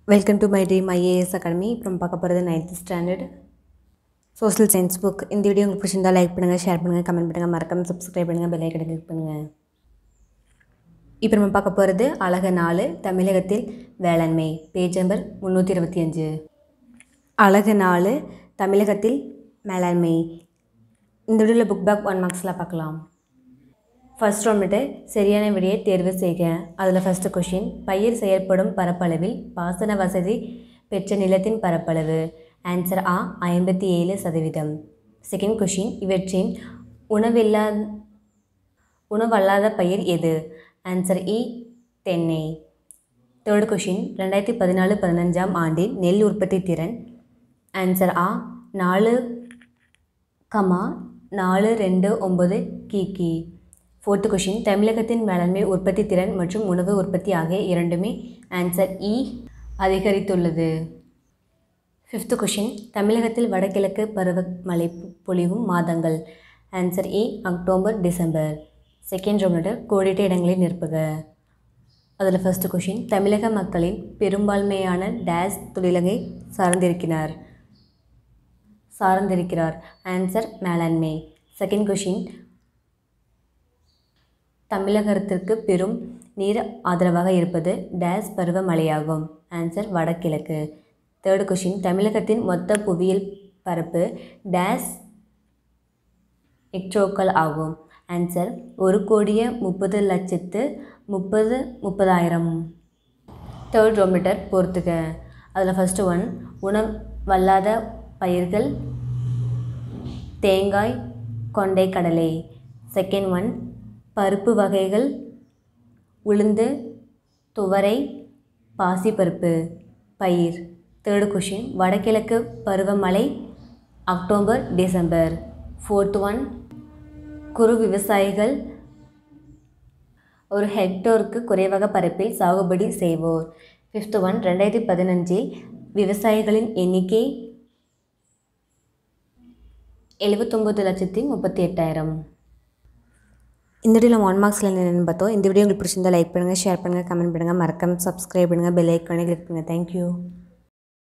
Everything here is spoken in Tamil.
welcome to my dream IAS academy அப்புறம் பார்க்க போகிறது ninth standard social science book இந்த வீடியோ உங்களுக்கு பிடிச்சிருந்தா லைக் பண்ணுங்கள் ஷேர் பண்ணுங்கள் கமெண்ட் பண்ணுங்கள் மறக்காம சப்ஸ்கிரைப் பண்ணுங்கள் பெல் ஐக்கனை கிளிக் பண்ணுங்கள் இப்போ நம்ம பார்க்க போகிறது அழக நாலு தமிழகத்தில் வேளாண்மை பேஜ் நம்பர் முந்நூற்றி இருபத்தி அஞ்சு அழகு நாலு தமிழகத்தில் மேலாண்மை இந்த வீடியோவில் புக் பேக் ஒன் மார்க்ஸில் பார்க்கலாம் ஃபர்ஸ்ட் வந்துட்டு சரியான விடையை தேர்வு செய்க அதில் ஃபஸ்ட்டு கொஷின் பயிர் செயற்படும் பரப்பளவில் பாசன வசதி பெற்ற நிலத்தின் பரப்பளவு ஆன்சர் ஆ ஐம்பத்தி ஏழு சதவீதம் செகண்ட் கொஷின் இவற்றின் உணவில்லா உணவல்லாத பயிர் எது ஆன்சர் இ தென்னை தேர்ட் கொஷின் ரெண்டாயிரத்தி பதினாலு பதினஞ்சாம் ஆண்டில் நெல் உற்பத்தி திறன் ஆன்சர் ஆ நாலு கமா நாலு ரெண்டு ஒம்பது கிகி ஃபோர்த்து கொஷின் தமிழகத்தின் வேளாண்மை உற்பத்தி திறன் மற்றும் உணவு உற்பத்தி ஆகிய இரண்டுமே ஆன்சர் இ அதிகரித்துள்ளது ஃபிஃப்த்து கொஷின் தமிழகத்தில் வடகிழக்கு பருவமழை பொழிவும் மாதங்கள் answer A October December second round கோடிட்ட இடங்களை நிரப்புக அதில் ஃபஸ்ட்டு கொஷின் தமிழக மக்களின் பெரும்பான்மையான டேஸ் தொழிலகை சார்ந்திருக்கிறார் சார்ந்திருக்கிறார் ஆன்சர் மேலாண்மை செகண்ட் கொஷின் தமிழகத்திற்கு பெரும் நீர் ஆதரவாக இருப்பது டேஸ் பருவமழையாகும் ஆன்சர் வடகிழக்கு தேர்டு கொஷின் தமிழகத்தின் மொத்த புவியியல் பரப்பு டேஸ் எக்ட்ரோக்கள் ஆகும் ஆன்சர் ஒரு கோடியே முப்பது லட்சத்து முப்பது முப்பதாயிரம் தேர்ட் ரோமீட்டர் பொறுத்துக அதில் ஃபஸ்ட்டு ஒன் உணவல்லாத பயிர்கள் தேங்காய் கொண்டை கடலை செகண்ட் ஒன் பருப்பு வகைகள் உளுந்து துவரை பாசிப்பருப்பு பயிர் தேர்டு கொஷின் வடகிழக்கு பருவமழை அக்டோபர் டிசம்பர் ஃபோர்த் ஒன் குறு விவசாயிகள் ஒரு ஹெக்டோருக்கு குறைவாக பரப்பில் சாகுபடி செய்வோர் ஃபிஃப்த் ஒன் ரெண்டாயிரத்தி பதினஞ்சில் விவசாயிகளின் எண்ணிக்கை எழுபத்தொம்பது லட்சத்தி முப்பத்தி எட்டாயிரம் இந்த வீடியோவில் ஒன் மார்க்ஸில் என்னென்னு பார்த்தோம் இந்த வீடியோ உங்களுக்கு பிடிச்சிருந்தா லைக் பண்ணுங்கள் ஷேர் பண்ணுங்கள் கமெண்ட் பண்ணுங்கள் மறக்காம சப்ஸ்கிரைப் பண்ணுங்கள் பெல் ஐக்கானே கிளிக் பண்ணுங்கள் தேங்க்யூ